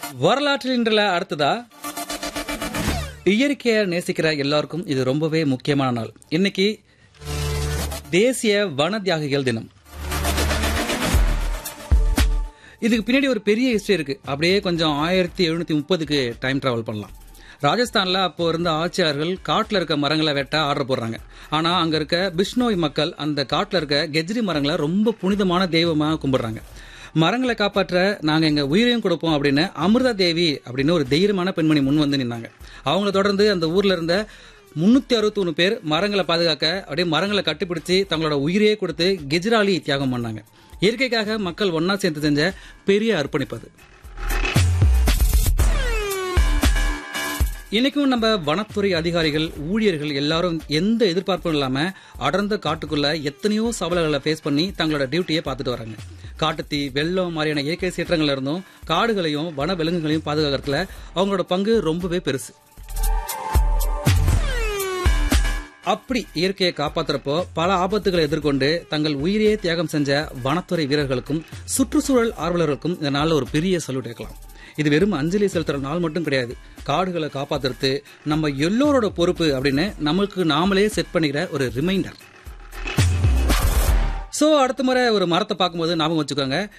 வரலாற்றில் இன்றில் அடுத்ததா இயற்கையை நேசிக்கிற எல்லாருக்கும் இது ரொம்பவே முக்கியமான நாள் இன்னைக்கு தேசிய வன தியாகிகள் தினம் இதுக்கு பின்னாடி ஒரு பெரிய ஹிஸ்டரி இருக்கு அப்படியே கொஞ்சம் ஆயிரத்தி எழுநூத்தி முப்பதுக்கு டைம் டிராவல் பண்ணலாம் ராஜஸ்தான்ல அப்போ இருந்த ஆட்சியாளர்கள் காட்டுல இருக்க மரங்களை வெட்ட ஆர்டர் போடுறாங்க ஆனா அங்க இருக்க பிஷ்னோய் மக்கள் அந்த காட்டுல இருக்க கெஜ்ரி மரங்களை ரொம்ப புனிதமான தெய்வமா கும்பிடுறாங்க மரங்களை காப்பாற்ற நாங்க எங்க உயிரையும் கொடுப்போம் அப்படின்னு அமிர்தா தேவி அப்படின்னு ஒரு தைரியமான பெண்மணி முன் வந்து நின்னாங்க அவங்கள தொடர்ந்து அந்த ஊர்ல இருந்த முன்னூத்தி அறுபத்தி பேர் மரங்களை பாதுகாக்க அப்படியே மரங்களை கட்டிப்பிடிச்சு தங்களோட உயிரையே கொடுத்து கெஜ்ராலி தியாகம் பண்ணாங்க இயற்கைக்காக மக்கள் ஒன்னா சேர்ந்து செஞ்ச பெரிய அர்ப்பணிப்பது இன்னைக்கும் நம்ம வனத்துறை அதிகாரிகள் ஊழியர்கள் எல்லாரும் எந்த எதிர்பார்ப்பும் இல்லாம அடர்ந்த காட்டுக்குள்ள எத்தனையோ சவால்களை ஃபேஸ் பண்ணி தங்களோட டியூட்டியை பார்த்துட்டு வராங்க காட்டுத்தீ வெள்ளம் மாதிரியான இயற்கை சீற்றங்கள்ல இருந்தும் காடுகளையும் வன விலங்குகளையும் பாதுகாக்கிறதுல அவங்களோட பங்கு ரொம்பவே பெருசு அப்படி இயற்கையை காப்பாத்துறப்போ பல ஆபத்துகளை எதிர்கொண்டு தங்கள் உயிரையே தியாகம் செஞ்ச வனத்துறை வீரர்களுக்கும் சுற்றுச்சூழல் ஆர்வலர்களுக்கும் இந்த நாள்ல ஒரு பெரிய சல்யூட் இருக்கலாம் இது வெறும் அஞ்சலி செலுத்துற நாள் மட்டும் கிடையாது காடுகளை காப்பாத்துறது நம்ம எல்லோரோட பொறுப்பு அப்படின்னு நமக்கு நாமளே செட் பண்ணிக்கிற ஒரு ரிமைண்டர் சோ அடுத்த முறை ஒரு மரத்தை பார்க்கும்போது ஞாபகம் வச்சுக்கோங்க